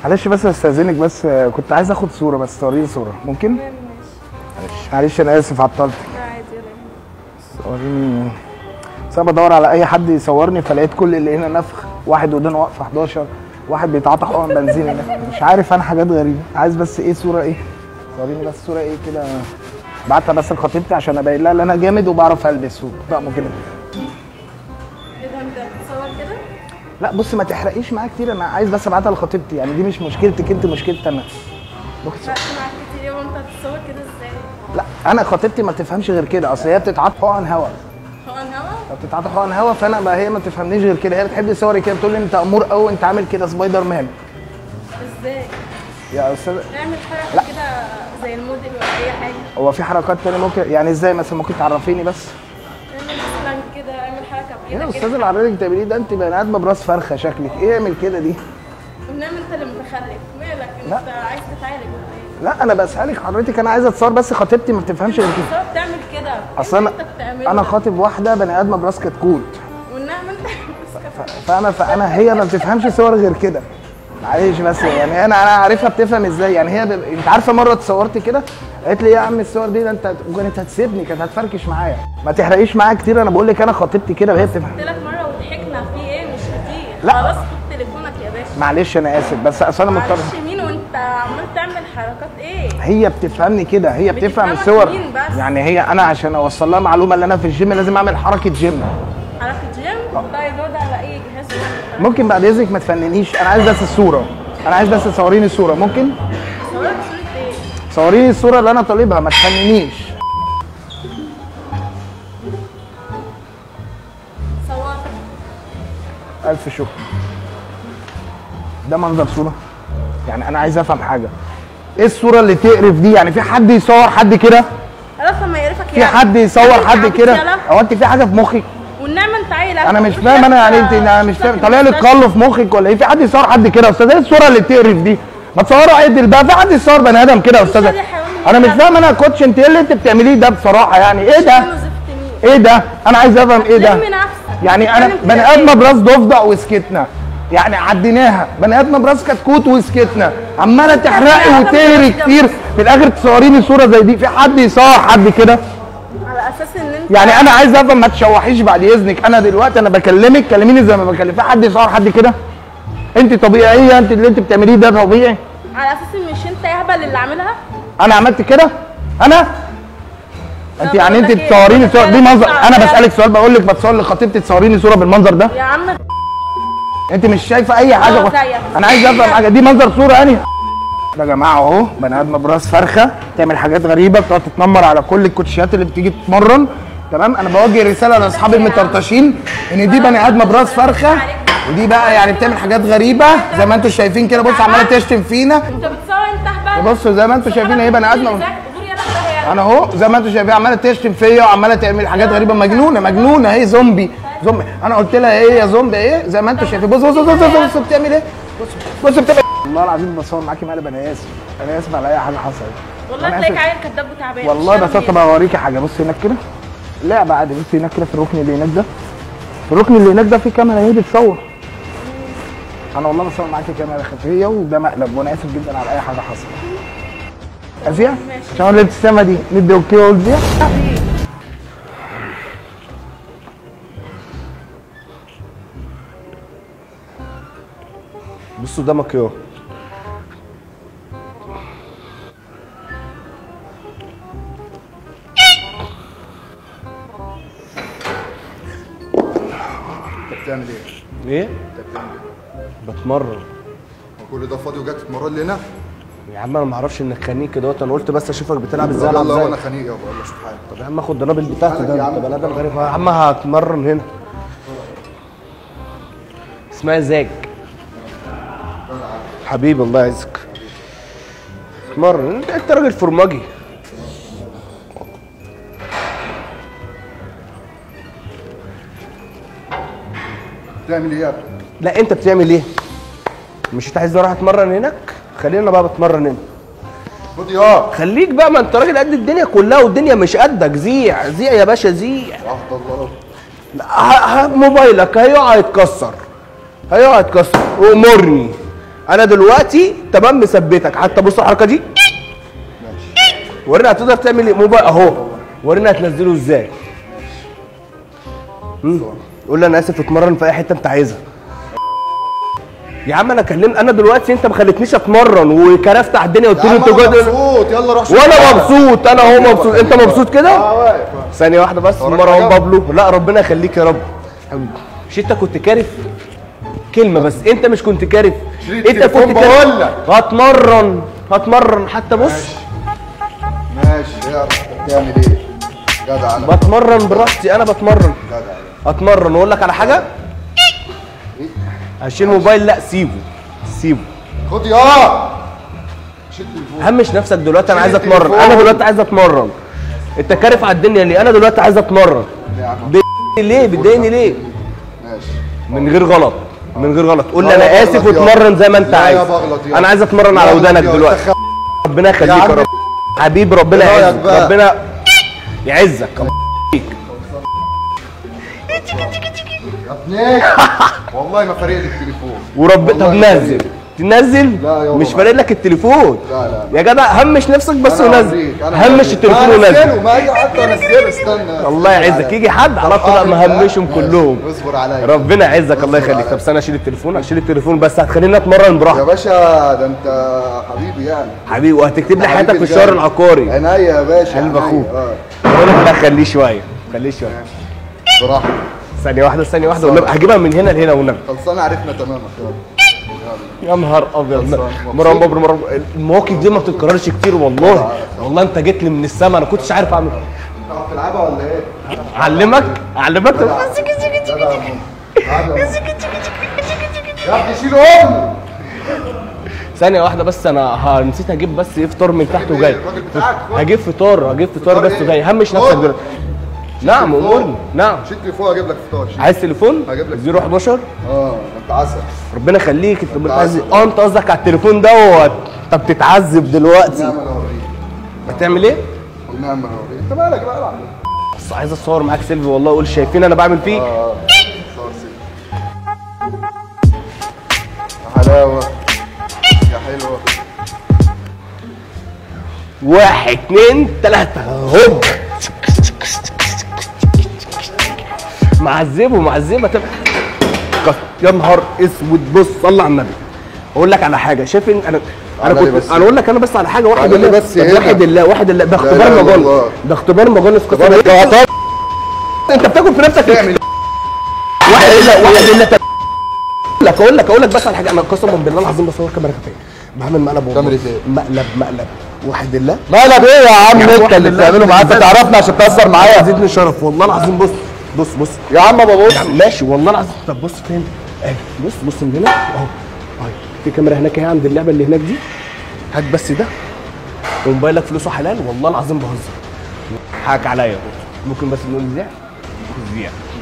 معلش بس استاذنك بس آه، كنت عايز اخد صوره بس صوريني صوره ممكن معلش انا اسف عطلتك عادي ولا صوريني بس انا بدور على اي حد يصورني فلقيت كل اللي هنا نفخ واحد ودانه واقفه 11 واحد بيتعاطى حقن بنزين هنا. مش عارف انا حاجات غريبه عايز بس ايه صوره ايه صوريني بس صوره ايه كده بعتها بس لخطيبتي عشان ابين لها ان انا جامد وبعرف البس وطقم كده ايه ده انت بتصور كده؟ لا بص ما تحرقيش معايا كتير انا عايز بس ابعتها لخطيبتي يعني دي مش مشكلتك انت مشكلتي انا ممكن فرقت معاك كتير يوم انت هتتصور كده ازاي؟ لا انا خطيبتي ما تفهمش غير كده اصل هي بتتعاطى حقن هوا حقن هوا؟ بتتعاطى حقن هوا فانا بقى هي ما تفهمنيش غير كده هي بتحب صوري كده بتقول لي انت امور قوي انت عامل كده سبايدر مان ازاي؟ يا استاذ اعمل حركه كده زي الموديل ولا اي حاجه هو في حركات تانية ممكن يعني ازاي مثلا ممكن تعرفيني بس اعمل مثلا كده اعمل حركه يا بايدك استاذ كده العربيه اللي بتعمليه ده انت بني ادمه براس فرخه شكلك ايه اعمل كده دي ونعم انت اللي متخلف مالك لا. انت عايز تتعالج ولا ايه؟ لا انا بسالك حضرتك انا عايز اتصور بس خطيبتي ما بتفهمش غير كده بس بتعمل كده اصل إيه انا اللي انت بتعمله انا ده؟ خاطب واحده بني ادمه براس كتكوت والنعم انت بس كفاية. فانا فانا هي ما بتفهمش صور غير كده معلش بس يعني انا انا عارفها بتفهم ازاي يعني هي ب... انت عارفه مره اتصورت كده قالت لي يا عم الصور دي ده انت وكانت هتسيبني كانت هتفركش معايا ما تحرقيش معايا كتير انا بقول لك انا خطيبتي كده وهي بتفهم قلت لك مره وضحكنا في ايه مش كتير لا. خلاص خد تليفونك يا باشا معلش انا اسف بس اصل انا مضطر معلش مين وانت عمال تعمل حركات ايه؟ هي بتفهمني كده هي بتفهم بتفهمك الصور مين بس؟ يعني هي انا عشان اوصل لها معلومه اللي انا في الجيم لازم اعمل حركه جيم حركه جيم طيب ده على اي جهاز واحد. ممكن بعد اذنك ما تفننيش انا عايز بس الصوره انا عايز بس تصوريني الصوره ممكن صورك صورة ايه؟ صوريني الصوره اللي انا طالبها ما تفننيش صور الف شكر ده منظر صوره يعني انا عايز افهم حاجه ايه الصوره اللي تقرف دي يعني في حد يصور حد كده عرف لما يعرفك في يعني. حد يصور انت حد عبيط كده يالا. هو انت في حاجه في مخك والنعمه انت عيل انا مش فاهم انا يعني انت انا مش فاهم طالع لك قلب في مخك ولا ايه في حد يصور حد كده يا استاذ ايه الصوره اللي تقرف دي ما تصوروا عدل بقى في حد يصور بني ادم كده يا استاذ يا حيوان انا مش يلا. فاهم انا يا كوتش انت ايه اللي انت بتعمليه ده بصراحه يعني ايه ده ايه ده انا عايز افهم ايه ده لم نفسك يعني انا بتتكلم بني كده ادمه ليه؟ براس ضفدع وسكتنا يعني عديناها بني ادمه براس كتكوت وسكتنا عماله تحرقي بني آدم وتهري براس كتير في الاخر تصوريني صوره زي دي في حد يصور حد كده على اساس ان انت يعني انا عايز افهم ما تشوحيش بعد اذنك انا دلوقتي انا بكلمك كلميني زي ما بكلم في حد يصور حد كده انت طبيعيه انت اللي انت بتعمليه ده طبيعي على اساس ان مش انت يهبل اللي عاملها انا عملت كده انا انت طب يعني بقول انت لك ايه؟ تصوريني صور دي منظر بتاع- انا بسالك سؤال بقول لك بتصور لخطيبتي تصوريني صوره بالمنظر ده يا عم انت مش شايفه اي حاجه اه، زيك. انا عايز افهم حاجه دي منظر صوره يعني ده يا جماعه اهو بني ادم براس فرخه تعمل حاجات غريبه بتقعد تتنمر على كل الكوتشيات اللي بتيجي تتمرن تمام انا بوجه رساله لاصحابي المطرطشين ان دي بني ادمه براس فرخه ودي بقى يعني بتعمل حاجات غريبه زي ما انتم شايفين كده بص عماله تشتم فينا انت بتصور انت هبل بصوا زي ما انتم شايفين اهي بني ادمه غور يا لحظه انا اهو زي ما انتم شايفين عماله تشتم فيا وعماله تعمل حاجات غريبه مجنونه مجنونه اهي زومبي زومبي انا قلت لها ايه يا زومبي ايه زي ما انتم شايفين بص بص بص بص, بص بتعمل ايه بص بص بتعمل والله العظيم بصور معاكي مقلب انا اسف انا اسف على اي حاجه حصلت والله أنا تلاقيك آسف. عيل كداب وتعبان والله مش بس فاهم طب اوريكي حاجه بص هناك كده لعبه عادي بص هناك كده في الركن اللي هناك ده في الركن اللي هناك ده في كاميرا اهي بتصور انا والله بصور معاكي كاميرا خفيه وده مقلب وانا اسف جدا على اي حاجه حصلت اسيا عشان اقول الابتسامه دي ندي اوكي واقول دي بص قدامك اهو انت بتعمل ايه؟ ايه انت بتعمل ايه؟ بتمرن هو كل ده فاضي وجاي تتمرن لي هنا؟ يا عم انا ما اعرفش انك خنيق كده انا قلت بس اشوفك بتلعب ازاي يلا العب يلا وانا ازاي خنيق يابا يلا شوف حالك طب يا عم اخد الرابل بتاعتي يا ده عم. انت بني ادم غريب يا عم هتمرن هنا اسمها زاج حبيبي الله يعزك اتمرن انت انت راجل فرماجي بتعمل ايه يا ابني؟ لا انت بتعمل ايه مش انت عايز اروح اتمرن هناك خلينا بقى بتمرن هنا خد اه خليك بقى ما انت راجل قد الدنيا كلها والدنيا مش قدك زيع زيع يا باشا زيع عهد الله لا، ه- ه- موبايلك هيقع يتكسر هيقع يتكسر وامرني انا دلوقتي تمام مثبتك حتى بص الحركه دي ورينا هتقدر تعمل ايه موبايل اهو ورينا هتنزله ازاي مم. قول لي انا اسف اتمرن في اي حته انت عايزها يا عم انا كلمت انا دلوقتي انت ما خلتنيش اتمرن وكرفت على الدنيا قلت يا لي عم انت أنا جد مبسوط يلا روح شوف وانا حالك. مبسوط انا هو مبسوط انت مبسوط كده اه واقف ثانيه واحده بس وراك مروان حاجة؟ بابلو لا ربنا يخليك يا رب مش انت كنت كارف كلمه بس انت مش كنت كارف شريط انت تليفون كنت بقول كارف لك. هتمرن هتمرن حتى بص ماشي يا تعمل ايه جدع انا بتمرن براحتي انا بتمرن جدع اتمرن واقول لك على حاجه هشيل موبايل لا سيبه سيبه خد يا شد الفوق همش نفسك دلوقتي انا عايز شيل اتمرن التليفون. انا دلوقتي عايز اتمرن انت كارف على الدنيا ليه انا دلوقتي عايز اتمرن يا عم بتضايقني ليه بتضايقني ليه ماشي من غير غلط من غير غلط قول لي لا انا يا اسف بغلط يا. واتمرن زي ما انت لا يا عايز بغلط يا. انا عايز اتمرن لا على يا ودانك بغلط يا. دلوقتي أنت ربنا يخليك يا يا عم. رب حبيبي ربنا إيه رأيك يعزك بقى؟ ربنا يعزك يا ابني والله ما فارق لي التليفون ورب والله طب ما نزل فارق. تنزل لا يابا مش ما. فارق لك التليفون لا لا يا جدع همش نفسك بس أنا ونزل هوريك، أنا همش هوريك. التليفون ما ونزل انزله ما اي حد انزله استنى الله يعزك يجي حد على طول لا مهمشهم ماشي. كلهم اصبر عليا ربنا يعزك الله اصبر يخليك عليا. طب استنى اشيل التليفون اشيل التليفون بس هتخليني اتمرن يا براحتي باشا ده انت حبيبي يعني حبيبي وهتكتب لي حياتك في حبيبي الشهر الغالي. العقاري عينيا يا باشا قلب عينيا. أخوك. اه اقول لك لا خليه شويه خليه شويه براحتك ثانيه واحده ثانيه واحده والنبي هجيبها من هنا لهنا والنبي خلصانه عرفنا تماما يلا. يا نهار ابيض خلصان. مروان بابر مروان المواقف دي ما بتتكررش كتير والله والله انت جيت لي من السما انا كنتش عارف اعمل تعرف تلعبها ولا ايه؟ اعلمك اعلمك جدع. جدع يا ماما. تعالى يا ماما. يا ابني شيل امي ثانيه واحده بس انا ه- نسيت اجيب بس ايه فطار من تحت وجاي الراجل بتاعك خد. هجيب فطار هجيب فطار فطار بس إيه؟ وجاي همش خد. نفسك دلوقتي نعم تليفون. امورني نعم شيل تليفون اجيب لك فطار شيل. عايز تليفون هجيب لك 011 اه انت عسل ربنا يخليك انت بتعذب عسل. اه انت قصدك على التليفون دوت انت بتتعذب دلوقتي نعمل اوريك هتعمل ايه؟ نعمل اوريك انت مالك بقى العب بس عايز اتصور معاك سيلفي والله اقول شايفين انا بعمل فيه اه صور سيدي حلاوه يا حلوه واحد اتنين تلاتة هوب معذبه معذبه طب يا نهار اسود بص صلى على النبي اقول لك على حاجه شايف ان انا انا تعالى لي كنت بس. انا اقول لك انا بس على حاجه واحد تعالى لي الله بس طب هنا. واحد الله واحد الله ده اختبار إله إلا مجانس الله. ده اختبار مجانس قسما بالله انت بتاكل في نفسك تعمل واحد الا واحد الا تل- اقول لك اقول لك اقول لك بس على حاجه انا قسما بالله العظيم بصور كاميرا خفيه بعمل مقلب والله. كاميرا ايه؟ مقلب مقلب واحد الله مقلب ايه يا عم يا عم انت واحد اللي الله. بتعمله معايا انت تعرفني عشان تاثر معايا زدني شرف والله العظيم بص بص بص يا عم ببص يا عم ماشي والله العظيم طب بص فين اهي بص بص من هنا اهو اهي في كاميرا هناك اهي عند اللعبه اللي هناك دي هات بس ده وموبايلك فلوسه حلال والله العظيم بهزر حقك عليا ممكن بس نقول ازاي ازاي